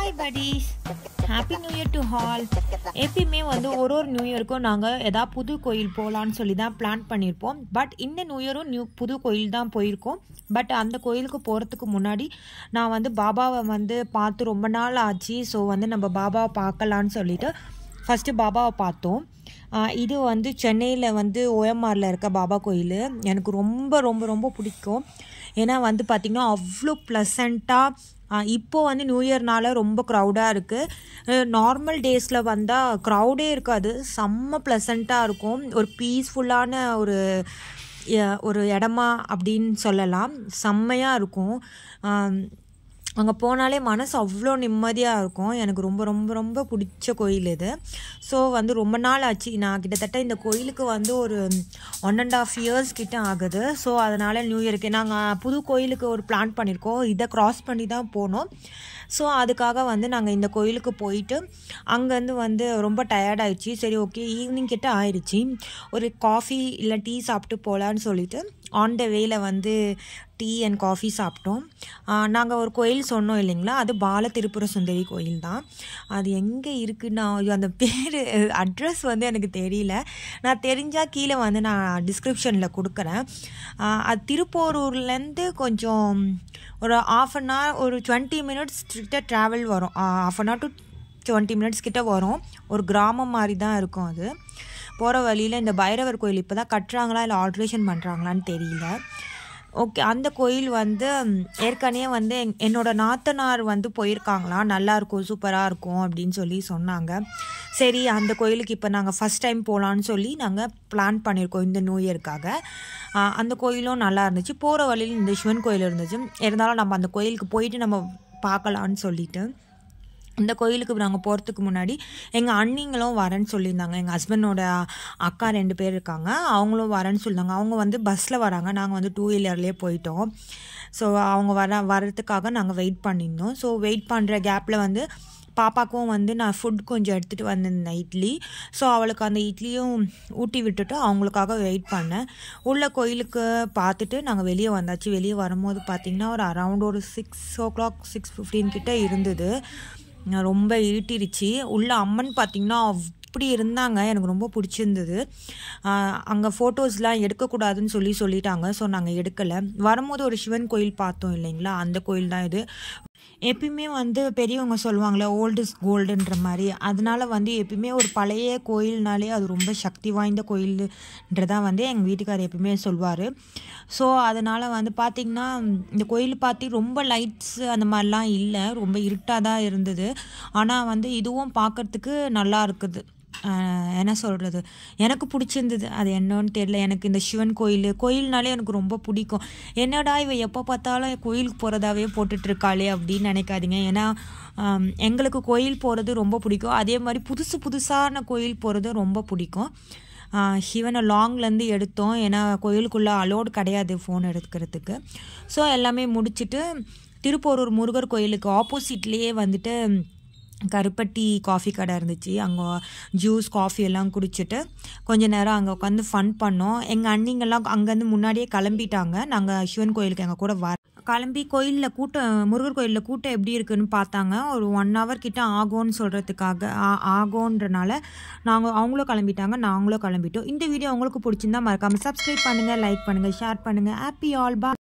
hi buddies happy new year to all எப்பயுமே வந்து ஒரு ஒரு நியூ இயருக்கும் நாங்கள் எதாவது புது கோயில் போகலான்னு சொல்லி தான் பிளான் பண்ணியிருப்போம் பட் இந்த நியூ இயரும் நியூ புது கோயில் தான் போயிருக்கோம் பட் அந்த கோயிலுக்கு போகிறதுக்கு முன்னாடி நான் வந்து பாபாவை வந்து பார்த்து ரொம்ப நாள் ஆச்சு ஸோ வந்து நம்ம பாபாவை பார்க்கலான்னு சொல்லிட்டு ஃபஸ்ட்டு பாபாவை பார்த்தோம் ஆஹ் இது வந்து சென்னையில் வந்து ஓஎம்ஆரில் இருக்க பாபா கோயில் எனக்கு ரொம்ப ரொம்ப ரொம்ப பிடிக்கும் ஏன்னா வந்து பார்த்திங்கன்னா அவ்வளோ ப்ளசண்ட்டாக இப்போ வந்து நியூ இயர்னால ரொம்ப க்ரௌடாக இருக்குது நார்மல் டேஸில் வந்தால் க்ரௌடே இருக்காது செம்ம ப்ளசண்ட்டாக இருக்கும் ஒரு பீஸ்ஃபுல்லான ஒரு எ- ஒரு இடமா அப்படின்னு சொல்லலாம் செம்மையாக இருக்கும் ஆம், அங்கே போனாலே மனசு அவ்வளோ நிம்மதியாக இருக்கும் எனக்கு ரொம்ப ரொம்ப ரொம்ப பிடிச்ச கோயில் இது ஸோ வந்து ரொம்ப நாள் ஆச்சு நான் கிட்டத்தட்ட இந்த கோயிலுக்கு வந்து ஒரு ஒன் அண்ட் ஆஃப் இயர்ஸ் கிட்ட ஆகுது ஸோ அதனால் நியூ இயருக்கு நாங்கள் புது கோயிலுக்கு ஒரு பிளான் பண்ணியிருக்கோம் இதை க்ராஸ் பண்ணி தான் போனோம் ஸோ அதுக்காக வந்து நாங்கள் இந்த கோயிலுக்கு போயிட்டு அங்கேருந்து வந்து ரொம்ப tired ஆயிடுச்சு சரி ஓகே ஈவினிங் கிட்ட ஆயிடுச்சு ஒரு காஃபி இல்லை டீ சாப்பிட்டு போகலான்னு சொல்லிட்டு ஆன் த வேல வந்து டீ அண்ட் காஃபி சாப்பிட்டோம் நாங்கள் ஒரு கோயில் சொன்னோம் இல்லைங்களா அது பால திருப்புர சுந்தரி கோயில் தான் அது எங்கே இருக்குன்னா ஐயோ, அந்த பேர் அட்ரஸ் வந்து எனக்கு தெரியல நான் தெரிஞ்சால் கீழே வந்து நான் டிஸ்கிரிப்ஷனில் கொடுக்குறேன் ஆஹ் அது திருப்போரூர்லேருந்து கொஞ்சம் ஒரு ஆஃப் அன் ஹவர் ஒரு டுவெண்ட்டி மினிட்ஸ் கிட்ட ட்ராவல் வரும் half an hour to twenty minutes கிட்ட வரும் ஒரு கிராமம் மாதிரி தான் இருக்கும் அது போகிற வழியில் இந்த பைரவர் கோயில் இப்போ தான் கட்டுறாங்களா இல்லை ஆல்ட்ரேஷன் பண்ணுறாங்களான்னு தெரியல ஓகே அந்த கோயில் வந்து ம், ஏற்கனவே வந்து என் என்னோட நாத்தனார் வந்து போயிருக்காங்களாம் நல்லா இருக்கும் சூப்பராக இருக்கும் அப்படின்னு சொல்லி சொன்னாங்க சரி அந்த கோயிலுக்கு இப்போ நாங்கள் ஃபஸ்ட் டைம் போகலான்னு சொல்லி நாங்கள் பிளான் பண்ணியிருக்கோம் இந்த நியூ இயர்க்காக ஆ, அந்த கோயிலும் நல்லா இருந்துச்சு போகிற வழியில் இந்த சிவன் கோயில் இருந்துச்சு இருந்தாலும் நம்ம அந்த கோயிலுக்கு போயிட்டு நம்ம பார்க்கலான்னு சொல்லிட்டு இந்த கோயிலுக்கு நாங்கள் போகிறதுக்கு முன்னாடி எங்கள் அண்ணிங்களும் வரேன்னு சொல்லியிருந்தாங்க எங்கள் ஹஸ்பண்டோட அக்கா ரெண்டு பேர் இருக்காங்க அவங்களும் வரேன்னு சொல்லியிருந்தாங்க அவங்க வந்து பஸ்ஸில் வராங்க நாங்கள் வந்து டூ வீலர்லேயே போயிட்டோம் ஸோ அவங்க வர வர்றதுக்காக நாங்கள் வெயிட் பண்ணியிருந்தோம் ஸோ வெயிட் பண்ணுற கேப்பில் வந்து பாப்பாக்கும் வந்து நான் ஃபுட் கொஞ்சம் எடுத்துகிட்டு வந்திருந்தேன் இட்லி ஸோ அவளுக்கு அந்த இட்லியும் ஊட்டி விட்டுட்டு அவங்களுக்காக வெயிட் பண்ணேன் உள்ள கோயிலுக்கு பார்த்துட்டு நாங்கள் வெளியே வந்தாச்சு வெளியே வரும்போது பார்த்திங்கன்னா ஒரு அரவுண்ட் ஒரு six o'clock six fifteen கிட்ட இருந்தது நான் ரொம்ப இருட்டிருச்சு உள்ள அம்மன் பார்த்திங்கன்னா அப்படி இருந்தாங்க எனக்கு ரொம்ப பிடிச்சிருந்தது அங்கே ஃபோட்டோஸ்லாம் எடுக்கக்கூடாதுன்னு சொல்லி சொல்லிட்டாங்க ஸோ நாங்கள் எடுக்கலை வரும்போது ஒரு சிவன் கோயில் பார்த்தோம் இல்லைங்களா அந்த கோயில் தான் இது எப்பயுமே வந்து பெரியவங்க சொல்லுவாங்களே ஓல்டு இஸ் கோல்டுன்ற மாதிரி அதனால வந்து எப்பயுமே ஒரு பழைய கோயில்னாலே அது ரொம்ப சக்தி வாய்ந்த கோயில்ன்றதான் வந்து எங்கள் வீட்டுக்காரர் எப்பயுமே சொல்வார் ஸோ அதனால் வந்து பார்த்திங்கன்னா இந்த கோயில் பார்த்து ரொம்ப லைட்ஸ் அந்த மாதிரிலாம் இல்லை ரொம்ப இருட்டாக தான் இருந்தது ஆனால் வந்து இதுவும் பார்க்கறதுக்கு நல்லா இருக்குது ஆஹ் என்ன சொல்கிறது எனக்கு பிடிச்சிருந்தது அது என்னன்னு தெரியல எனக்கு இந்த சிவன் கோயில் கோயில்னாலே எனக்கு ரொம்ப பிடிக்கும் என்னடா இவ எப்போ பார்த்தாலும் கோயிலுக்கு போகிறதாவே போட்டுட்ருக்காளே அப்படின்னு நினைக்காதீங்க ஏன்னா ஆம், எங்களுக்கு கோயில் போகிறது ரொம்ப பிடிக்கும் அதே மாதிரி புதுசு புதுசான கோயில் போகிறது ரொம்ப பிடிக்கும் ஆஹ் சிவனை லாங்லேருந்து எடுத்தோம் ஏன்னா கோயிலுக்குள்ளே அலோடு கிடையாது ஃபோன் எடுக்கிறதுக்கு ஸோ எல்லாமே முடிச்சுட்டு திருப்போரூர் முருகர் கோயிலுக்கு ஆப்போசிட்லேயே வந்துட்டு கருப்பட்டி காஃபி கடை இருந்துச்சு அங்கே ஜூஸ் காஃபி எல்லாம் குடிச்சிட்டு கொஞ்ச நேரம் அங்கே உட்காந்து ஃபன் பண்ணோம் எங்கள் அண்ணிங்கெல்லாம் அங்கேருந்து முன்னாடியே கிளம்பிட்டாங்க நாங்கள் சிவன் கோயிலுக்கு எங்கள் கூட வர கிளம்பி கோயிலில் கூட்டம் முருகர் கோயிலில் கூட்டம் எப்படி இருக்குன்னு பார்த்தாங்க ஒரு ஒன் ஹவர் கிட்ட ஆகும்னு சொல்கிறதுக்காக ஆகும்ன்றனால நாங்கள் அவங்களும் கிளம்பிட்டாங்க நாங்களும் கிளம்பிட்டோம் இந்த வீடியோ உங்களுக்கு பிடிச்சிருந்தா மறக்காமல் சப்ஸ்கிரைப் பண்ணுங்கள் லைக் பண்ணுங்கள் ஷேர் பண்ணுங்கள் ஹாப்பி ஆல் பா